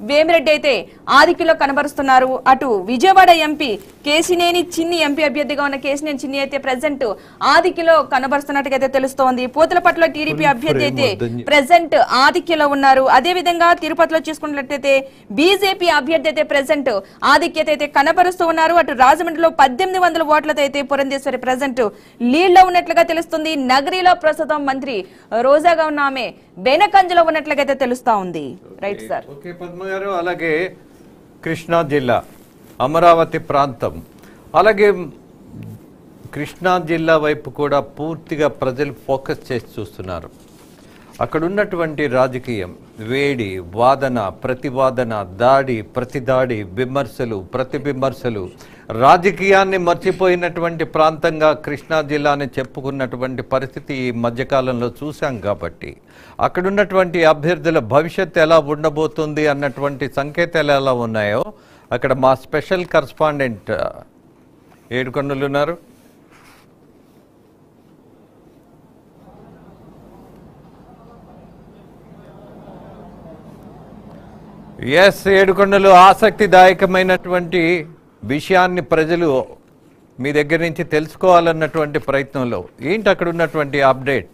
వేమిరెడ్డి అయితే ఆదిక్యలో కనబరుస్తున్నారు అటు విజయవాడ ఎంపీ కేసినేని చిన్ని ఎంపీ అభ్యర్థిగా ఉన్న కేసినేని చిన్ని అయితే ప్రజెంట్ ఆదిక్యలో కనబరుస్తున్నట్టుగా అయితే తెలుస్తోంది పూతలపట్ల టీడీపీ అభ్యర్థి అయితే ప్రెసెంట్ ఆధిక్యలో ఉన్నారు అదే విధంగా తిరుపతిలో చూసుకున్నట్లయితే బీజేపీ అభ్యర్థి అయితే ప్రెసెంట్ ఆధిక్యత అయితే కనబరుస్తూ ఉన్నారు అటు రాజమండ్రిలో పద్దెనిమిది వందల ఓట్లతో అయితే పురంధేశ్వరి ప్రెసెంట్ లీడ్ లో ఉన్నట్లుగా తెలుస్తుంది నగరిలో ప్రస్తుతం మంత్రి రోజాగా ఉన్న ఆమె బెనకంజలో ఉన్నట్లుగా అయితే తెలుస్తా ఉంది రైట్ సార్ ఓకే పద్మ గారు అలాగే కృష్ణా జిల్లా అమరావతి ప్రాంతం అలాగే కృష్ణా జిల్లా వైపు కూడా పూర్తిగా ప్రజలు ఫోకస్ చేసి చూస్తున్నారు అక్కడ ఉన్నటువంటి రాజకీయం వేడి వాదన ప్రతివాదన దాడి ప్రతిదాడి విమర్శలు ప్రతి విమర్శలు రాజకీయాన్ని మర్చిపోయినటువంటి ప్రాంతంగా కృష్ణా జిల్లాని చెప్పుకున్నటువంటి పరిస్థితి ఈ మధ్యకాలంలో చూశాం కాబట్టి అక్కడ ఉన్నటువంటి అభ్యర్థుల భవిష్యత్తు ఎలా ఉండబోతుంది అన్నటువంటి సంకేతాలు ఎలా ఉన్నాయో అక్కడ మా స్పెషల్ కరస్పాండెంట్ ఏడుకొండలు ఉన్నారు ఎస్ ఏడుకొండలు ఆసక్తిదాయకమైనటువంటి విషయాన్ని ప్రజలు మీ దగ్గర నుంచి తెలుసుకోవాలన్నటువంటి ప్రయత్నంలో ఏంటి అక్కడ ఉన్నటువంటి అప్డేట్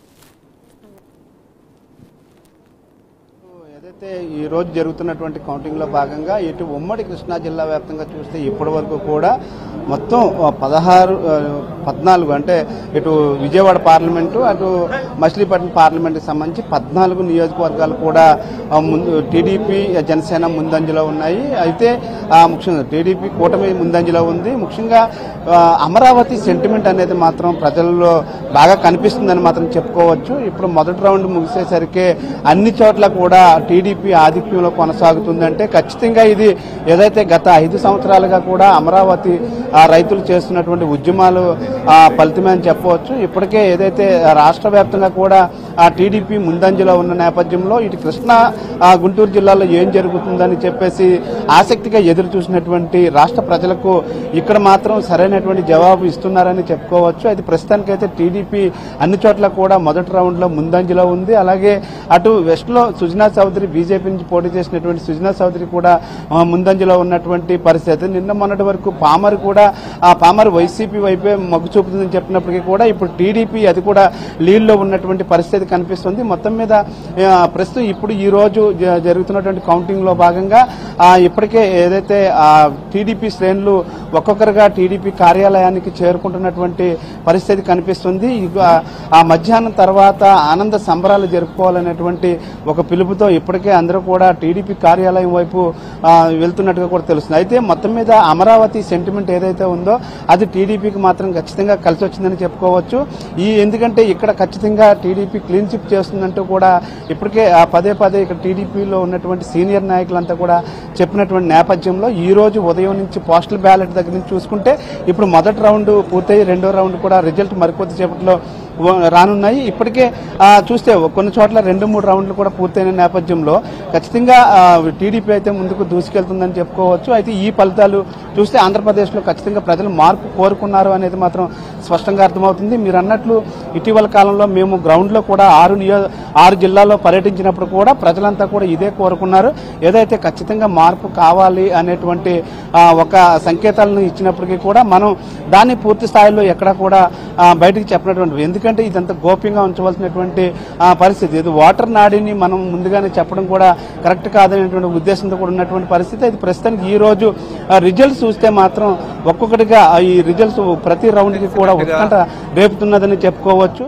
ఏదైతే ఈ రోజు జరుగుతున్నటువంటి కౌంటింగ్లో భాగంగా ఇటు ఉమ్మడి కృష్ణా జిల్లా వ్యాప్తంగా చూస్తే ఇప్పటి వరకు కూడా మొత్తం ఆ, పదహారు ఆ, పద్నాలుగు అంటే ఇటు విజయవాడ పార్లమెంటు అటు మచిలీపట్నం పార్లమెంట్కి సంబంధించి పద్నాలుగు నియోజకవర్గాలు కూడా ఆ, ముందు టీడీపీ జనసేన ముందంజలో ఉన్నాయి అయితే ఆ, ముఖ్యంగా టీడీపీ కూటమి ముందంజలో ఉంది ముఖ్యంగా ఆ, అమరావతి సెంటిమెంట్ అనేది మాత్రం ప్రజల్లో బాగా కనిపిస్తుందని మాత్రం చెప్పుకోవచ్చు ఇప్పుడు మొదటి రౌండ్ ముగిసేసరికి అన్ని చోట్ల కూడా టీడీపీ ఆధిక్యంలో కొనసాగుతుందంటే ఖచ్చితంగా ఇది ఏదైతే గత ఐదు సంవత్సరాలుగా కూడా అమరావతి ఆ, రైతులు చేస్తున్నటువంటి ఉద్యమాలు ఆ, ఫలితమే అని చెప్పవచ్చు ఇప్పటికే ఏదైతే రాష్ట్ర వ్యాప్తంగా కూడా ఆ టీడీపీ ముందంజలో ఉన్న నేపథ్యంలో ఇటు కృష్ణా ఆ, గుంటూరు జిల్లాలో ఏం జరుగుతుందని చెప్పేసి ఆసక్తిగా ఎదురు చూసినటువంటి రాష్ట్ర ప్రజలకు ఇక్కడ మాత్రం సరైనటువంటి జవాబు ఇస్తున్నారని చెప్పుకోవచ్చు అది ప్రస్తుతానికైతే టీడీపీ అన్ని చోట్ల కూడా మొదటి రౌండ్లో ముందంజలో ఉంది అలాగే అటు వెస్ట్లో సుజనా చౌదరి బీజేపీ నుంచి పోటీ చేసినటువంటి సుజనా చౌదరి కూడా ఆ, ముందంజలో ఉన్నటువంటి పరిస్థితి నిన్న మొన్నటి వరకు పామర్ కూడా ఆ పామర్ వైసీపీ వైపే మొగ్గు చూపుతుందని చెప్పినప్పటికీ కూడా ఇప్పుడు టీడీపీ అది కూడా లీడ్లో ఉన్నటువంటి పరిస్థితి కనిపిస్తుంది మొత్తం మీద ఆ, ప్రస్తుతం ఇప్పుడు ఈ రోజు జ- జరుగుతున్నటువంటి కౌంటింగ్ లో భాగంగా ఆ, ఇప్పటికే ఏదైతే ఆ టీడీపీ శ్రేణులు ఒక్కొక్కరుగా టీడీపీ కార్యాలయానికి చేరుకుంటున్నటువంటి పరిస్థితి కనిపిస్తుంది ఇక ఆ మధ్యాహ్నం తర్వాత ఆనంద సంబరాలు జరుపుకోవాలనేటువంటి ఒక పిలుపుతో ఇప్పటికే అందరూ కూడా టీడీపీ కార్యాలయం వైపు ఆ, వెళ్తున్నట్టుగా కూడా తెలుస్తుంది అయితే మొత్తం మీద అమరావతి సెంటిమెంట్ ఏదైతే ఉందో అది టీడీపీకి మాత్రం ఖచ్చితంగా కలిసి వచ్చిందని చెప్పుకోవచ్చు ఈ ఎందుకంటే ఇక్కడ ఖచ్చితంగా టీడీపీ క్లీన్ చిప్ చేస్తుందంటూ కూడా ఇప్పటికే ఆ పదే పదే ఇక్కడ టీడీపీలో ఉన్నటువంటి సీనియర్ నాయకులంతా కూడా చెప్పినటువంటి నేపథ్యంలో ఈ రోజు ఉదయం నుంచి పోస్టల్ బ్యాలెట్ దగ్గర నుంచి చూసుకుంటే ఇప్పుడు మొదటి రౌండ్ పూర్తయి రెండో రౌండ్ కూడా రిజల్ట్ మరికొద్ది సేపట్లో వ- రానున్నాయి ఇప్పటికే ఆ, చూస్తే కొన్ని చోట్ల రెండు మూడు రౌండ్లు కూడా పూర్తయిన నేపథ్యంలో ఖచ్చితంగా ఆ, టీడీపీ అయితే ముందుకు దూసుకెళ్తుందని చెప్పుకోవచ్చు అయితే ఈ ఫలితాలు చూస్తే ఆంధ్రప్రదేశ్లో ఖచ్చితంగా ప్రజలు మార్పు కోరుకున్నారు అనేది మాత్రం స్పష్టంగా అర్థమవుతుంది మీరు అన్నట్లు ఇటీవల కాలంలో మేము గ్రౌండ్లో కూడా ఆరు నియో ఆరు జిల్లాల్లో పర్యటించినప్పుడు కూడా ప్రజలంతా కూడా ఇదే కోరుకున్నారు ఏదైతే ఖచ్చితంగా మార్పు కావాలి అనేటువంటి ఆ, ఒక సంకేతాలను ఇచ్చినప్పటికీ కూడా మనం దాన్ని పూర్తి స్థాయిలో ఎక్కడ కూడా ఆ, బయటికి చెప్పినటువంటి ఎందుకంటే ఇదంతా గోప్యంగా ఉంచవలసినటువంటి ఆ, పరిస్థితి ఇది వాటర్ నాడిని మనం ముందుగానే చెప్పడం కూడా కరెక్ట్ కాదనేటువంటి ఉద్దేశంతో కూడా ఉన్నటువంటి పరిస్థితి ఇది ప్రస్తుతానికి ఈ రోజు రిజల్ట్స్ చూస్తే మాత్రం ఒక్కొక్కటిగా ఆ ఈ రిజల్ట్స్ ప్రతి రౌండ్ కి కూడా ఉత్కంఠ రేపుతున్నదని చెప్పుకోవచ్చు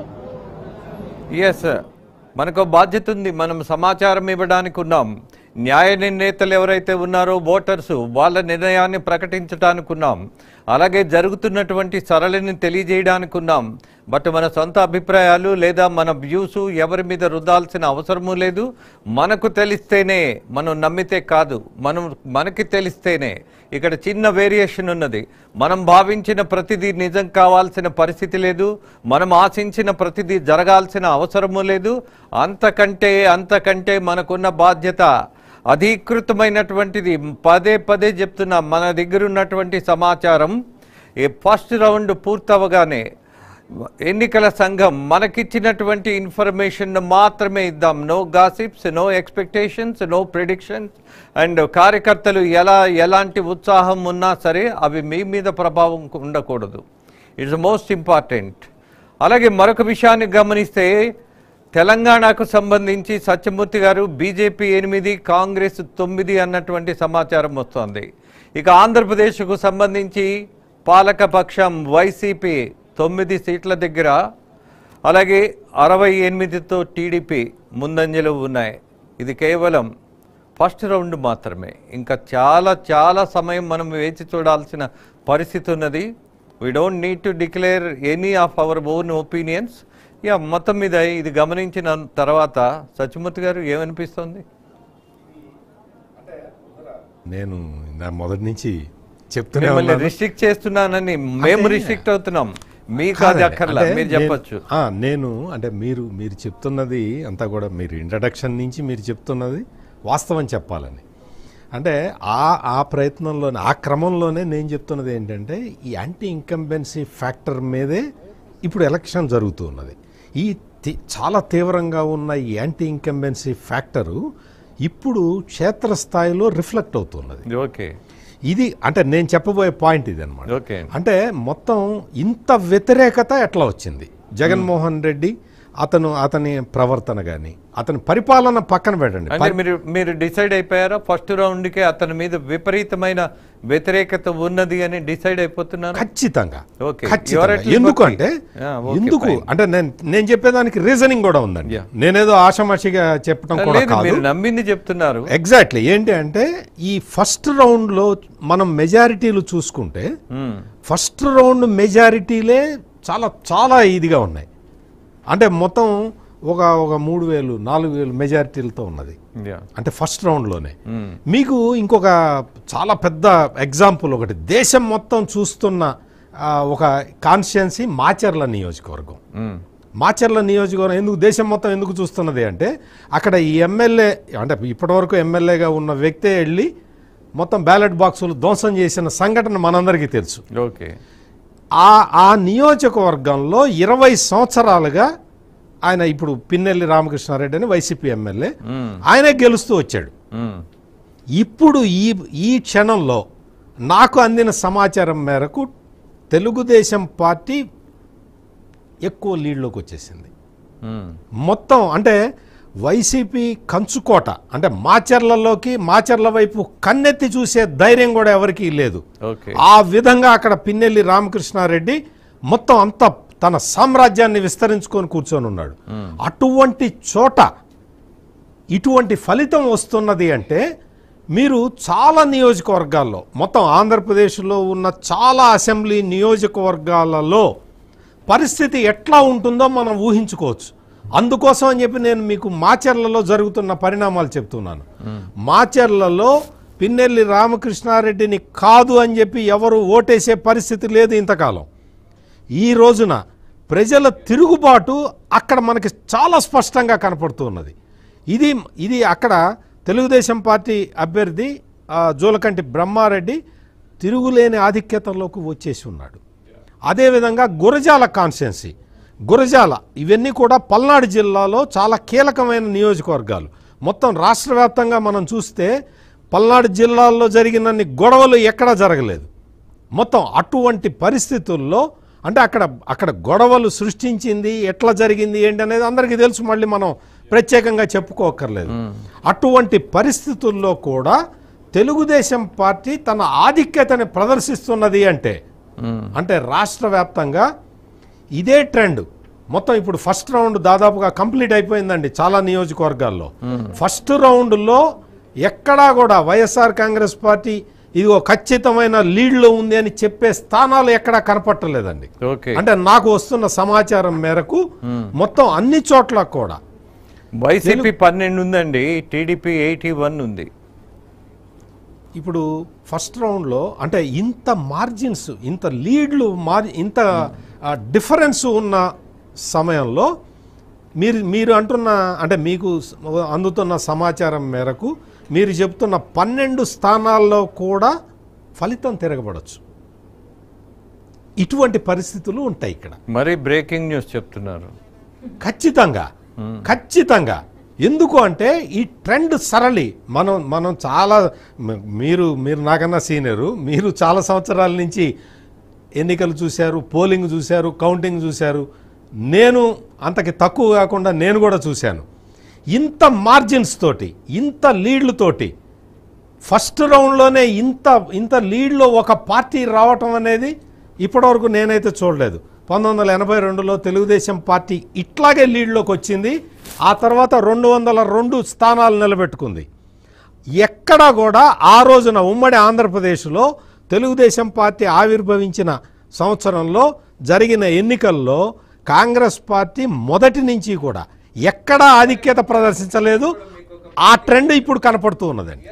ఎస్ మనకు బాధ్యత ఉంది మనం సమాచారం ఇవ్వడానికి ఉన్నాం న్యాయ నిర్ణేతలు ఎవరైతే ఉన్నారో ఓటర్స్ వాళ్ళ నిర్ణయాన్ని ప్రకటించడానికి ఉన్నాం అలాగే జరుగుతున్నటువంటి సరళిని తెలియజేయడానికి ఉన్నాం బట్ మన సొంత అభిప్రాయాలు లేదా మన వ్యూస్ ఎవరి మీద రుద్దాల్సిన అవసరము లేదు మనకు తెలిస్తేనే మనం నమ్మితే కాదు మనం మనకి తెలిస్తేనే ఇక్కడ చిన్న వేరియేషన్ ఉన్నది మనం భావించిన ప్రతిదీ నిజం కావాల్సిన పరిస్థితి లేదు మనం ఆశించిన ప్రతిదీ జరగాల్సిన అవసరము లేదు అంతకంటే అంతకంటే మనకున్న బాధ్యత అధీకృతమైనటువంటిది పదే పదే చెప్తున్నా మన దగ్గర ఉన్నటువంటి సమాచారం ఈ ఫస్ట్ రౌండ్ పూర్తవగానే ఎన్నికల సంఘం మనకిచ్చినటువంటి ఇన్ఫర్మేషన్ మాత్రమే ఇద్దాం no gossips no expectations no predictions and కార్యకర్తలు ఎలా ఎలాంటి ఉత్సాహం ఉన్నా సరే అవి మీ మీద ప్రభావం ఉండకూడదు ఇట్స్ మోస్ట్ ఇంపార్టెంట్ అలాగే మరొక విషయాన్ని గమనిస్తే తెలంగాణకు సంబంధించి సత్యమూర్తి గారు బీజేపీ ఎనిమిది కాంగ్రెస్ తొమ్మిది అన్నటువంటి సమాచారం వస్తోంది ఇక ఆంధ్రప్రదేశ్కు సంబంధించి పాలకపక్షం వైసీపీ తొమ్మిది సీట్ల దగ్గర అలాగే అరవై ఎనిమిదితో టీడీపీ ముందంజలో ఉన్నాయి ఇది కేవలం ఫస్ట్ రౌండ్ మాత్రమే ఇంకా చాలా చాలా సమయం మనం వేచి చూడాల్సిన పరిస్థితి ఉన్నది we don't need to declare any of our own opinions yeah మొత్తం మీద ఇది గమనించిన తర్వాత సత్యమూర్తి గారు ఏమనిపిస్తుంది నేను నా మొదటి నుంచి చెప్తూనే మిమ్మల్ని ఉన్నాను. రిస్ట్రిక్ట్ చేస్తున్నానని మేము అంటే- రిస్ట్రిక్ట్ అవుతున్నాం మీకు అది కాదండి. అక్కర్లా అంటే మీరు నేను- చెప్పొచ్చు ఆ, నేను అంటే మీరు మీరు చెప్తున్నది అంతా కూడా మీరు ఇంట్రడక్షన్ నుంచి మీరు చెప్తున్నది వాస్తవం చెప్పాలని అంటే ఆ ఆ ప్రయత్నంలోనే ఆ క్రమంలోనే నేను చెప్తున్నది ఏంటంటే ఈ యాంటీ ఇంకంబెన్సీ ఫ్యాక్టర్ మీదే ఇప్పుడు ఎలక్షన్ జరుగుతూ ఉన్నది ఈ తి- చాలా తీవ్రంగా ఉన్న ఈ యాంటీ ఇంకంబెన్సీ ఫ్యాక్టరు ఇప్పుడు క్షేత్రస్థాయిలో రిఫ్లెక్ట్ అవుతున్నది ఓకే ఇది అంటే నేను చెప్పబోయే పాయింట్ ఇది అనమాట ఓకే అంటే మొత్తం ఇంత వ్యతిరేకత ఎట్లా వచ్చింది జగన్మోహన్ రెడ్డి అతను అతని ప్రవర్తన కానీ అతని పరిపాలన పక్కన పెట్టండి అంటే మీరు మీరు డిసైడ్ అయిపోయారా ఫస్ట్ రౌండ్ కి అతని మీద విపరీతమైన వ్యతిరేకత ఉన్నది అని డిసైడ్ అయిపోతున్నారు ఖచ్చితంగా Okay. ఖచ్చితంగా. You are at liberty. ఎందుకు అంటే Yeah, okay, ఎందుకు fine. అంటే నేను నేను చెప్పేదానికి రీజనింగ్ కూడా ఉందండి Yeah. నేనేదో ఆషామాషిగా చెప్పడం కూడా లేదు కాదు మీరు నమ్మింది చెప్తున్నారు ఎగ్జాక్ట్లీ ఏంటి అంటే ఈ ఫస్ట్ రౌండ్లో మనం మెజారిటీలు చూసుకుంటే మ్మ్. ఫస్ట్ ఫస్ట్ రౌండ్ మెజారిటీలే చాలా చాలా ఇదిగా ఉన్నాయి అంటే మొత్తం ఒక ఒక మూడు వేలు నాలుగు వేలు మెజారిటీలతో ఉన్నది Yeah. అంటే ఫస్ట్ రౌండ్లోనే మ్మ్. మీకు ఇంకొక చాలా పెద్ద ఎగ్జాంపుల్ ఒకటి దేశం మొత్తం చూస్తున్న ఆ, ఒక కాన్స్టిట్యున్సీ మాచర్ల నియోజకవర్గం మ్మ్. మాచర్ల నియోజకవర్గం ఎందుకు దేశం మొత్తం ఎందుకు చూస్తున్నది అంటే అక్కడ ఈ ఎమ్మెల్యే అంటే ఇప్పటివరకు ఎమ్మెల్యేగా ఉన్న వ్యక్తే వెళ్ళి మొత్తం బ్యాలెట్ బాక్సులు ధ్వంసం చేసిన సంఘటన మనందరికీ తెలుసు ఓకే ఆ ఆ నియోజకవర్గంలో ఇరవై సంవత్సరాలుగా ఆయన ఇప్పుడు పిన్నెల్లి రామకృష్ణారెడ్డి అని వైసీపీ ఎమ్మెల్యే మ్మ్. ఆయనే గెలుస్తూ వచ్చాడు మ్మ్. ఇప్పుడు ఈ ఈ క్షణంలో నాకు అందిన సమాచారం మేరకు తెలుగుదేశం పార్టీ ఎక్కువ లీడ్లోకి వచ్చేసింది మ్మ్. మొత్తం అంటే వైసీపీ కంచుకోట అంటే మాచర్లలోకి మాచర్ల వైపు కన్నెత్తి చూసే ధైర్యం కూడా ఎవరికీ లేదు ఓకే ఆ విధంగా అక్కడ పిన్నెల్లి రామకృష్ణారెడ్డి మొత్తం అంత తన సామ్రాజ్యాన్ని విస్తరించుకొని కూర్చొని ఉన్నాడు అటువంటి చోట ఇటువంటి ఫలితం వస్తున్నది అంటే మీరు చాలా నియోజకవర్గాల్లో మొత్తం ఆంధ్రప్రదేశ్లో ఉన్న చాలా అసెంబ్లీ నియోజకవర్గాలలో పరిస్థితి ఎట్లా ఉంటుందో మనం ఊహించుకోవచ్చు అందుకోసం అని చెప్పి నేను మీకు మాచర్లలో జరుగుతున్న పరిణామాలు చెప్తున్నాను మాచర్లలో పిన్నెల్లి రామకృష్ణారెడ్డిని కాదు అని చెప్పి ఎవరు ఓటేసే పరిస్థితి లేదు ఇంతకాలం ఈ రోజున ప్రజల తిరుగుబాటు అక్కడ మనకి చాలా స్పష్టంగా కనపడుతున్నది ఇది ఇది అక్కడ తెలుగుదేశం పార్టీ అభ్యర్థి ఆ, జూలకంటి బ్రహ్మారెడ్డి తిరుగులేని ఆధిక్యతలోకి వచ్చేసి ఉన్నాడు అదేవిధంగా గురజాల కాన్స్టిట్యున్సీ గురజాల ఇవన్నీ కూడా పల్నాడు జిల్లాలో చాలా కీలకమైన నియోజకవర్గాలు మొత్తం రాష్ట్ర వ్యాప్తంగా మనం చూస్తే పల్నాడు జిల్లాల్లో జరిగినన్ని గొడవలు ఎక్కడా జరగలేదు మొత్తం అటువంటి పరిస్థితుల్లో అంటే అక్కడ అక్కడ గొడవలు సృష్టించింది ఎట్లా జరిగింది ఏంటి అనేది అందరికీ తెలుసు మళ్ళీ మనం ప్రత్యేకంగా చెప్పుకోకర్లేదు అటువంటి పరిస్థితుల్లో కూడా తెలుగుదేశం పార్టీ తన ఆధిక్యతని ప్రదర్శిస్తున్నది అంటే అంటే రాష్ట్ర వ్యాప్తంగా ఇదే ట్రెండ్ మొత్తం ఇప్పుడు ఫస్ట్ రౌండ్ దాదాపుగా కంప్లీట్ అయిపోయిందండి చాలా నియోజకవర్గాల్లో ఫస్ట్ రౌండ్లో ఎక్కడా కూడా వైఎస్ఆర్ కాంగ్రెస్ పార్టీ ఇదిగో ఖచ్చితమైన లీడ్లో ఉంది అని చెప్పే స్థానాలు ఎక్కడా కనపట్టలేదండి ఓకే అంటే నాకు వస్తున్న సమాచారం మేరకు మొత్తం అన్ని చోట్ల కూడా వైసీపీ పన్నెండు ఉందండి టీడీపీ ఎయిటీ వన్ ఉంది ఇప్పుడు ఫస్ట్ రౌండ్లో అంటే ఇంత మార్జిన్స్ ఇంత లీడ్లు మార్ ఇంత డిఫరెన్స్ ఉన్న సమయంలో మీరు మీరు అంటున్న అంటే మీకు స- అందుతున్న సమాచారం మేరకు మీరు చెప్తున్న పన్నెండు స్థానాల్లో కూడా ఫలితం తిరగబడచ్చు ఇటువంటి పరిస్థితులు ఉంటాయి ఇక్కడ మరి బ్రేకింగ్ న్యూస్ చెప్తున్నారు ఖచ్చితంగా ఖచ్చితంగా ఎందుకు అంటే ఈ ట్రెండ్ సరళి మనం మనం చాలా మ- మీరు మీరు నాకన్నా సీనియరు మీరు చాలా సంవత్సరాల నుంచి ఎన్నికలు చూశారు పోలింగ్ చూశారు కౌంటింగ్ చూశారు నేను అంతకి తక్కువ కాకుండా నేను కూడా చూశాను ఇంత మార్జిన్స్ తోటి ఇంత లీడ్లతోటి ఫస్ట్ రౌండ్లోనే ఇంత ఇంత లీడ్లో ఒక పార్టీ రావటం అనేది ఇప్పటివరకు నేనైతే చూడలేదు పంతొమ్మిది వందల ఎనభై రెండులో తెలుగుదేశం పార్టీ ఇట్లాగే లీడ్లోకి వచ్చింది ఆ తర్వాత రెండు వందల రెండు స్థానాలు నిలబెట్టుకుంది ఎక్కడా కూడా ఆ రోజున ఉమ్మడి ఆంధ్రప్రదేశ్లో తెలుగుదేశం పార్టీ ఆవిర్భవించిన సంవత్సరంలో జరిగిన ఎన్నికల్లో కాంగ్రెస్ పార్టీ మొదటి నుంచి కూడా ఎక్కడా ఆధిక్యత ప్రదర్శించలేదు ఆ ట్రెండ్ ఇప్పుడు కనపడుతూ ఉన్నదండి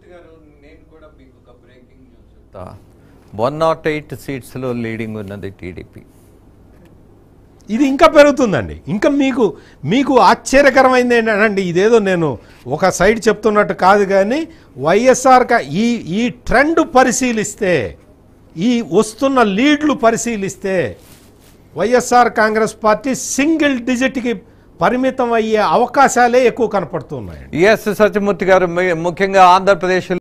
వన్ నాట్ ఎయిట్ సీట్స్లో లీడింగ్ ఉన్నది టీడీపీ ఇది ఇంకా పెరుగుతుందండి ఇంకా మీకు మీకు ఆశ్చర్యకరమైంది ఏంటంటే ఇదేదో నేను ఒక సైడ్ చెప్తున్నట్టు కాదు కానీ వైఎస్ఆర్ క- ఈ ఈ ట్రెండ్ పరిశీలిస్తే ఈ వస్తున్న లీడ్లు పరిశీలిస్తే వైఎస్ఆర్ కాంగ్రెస్ పార్టీ సింగిల్ డిజిట్కి పరిమితం అయ్యే అవకాశాలే ఎక్కువ కనపడుతున్నాయండి ఎస్ సత్యమూర్తి గారు ము- ముఖ్యంగా ఆంధ్రప్రదేశ్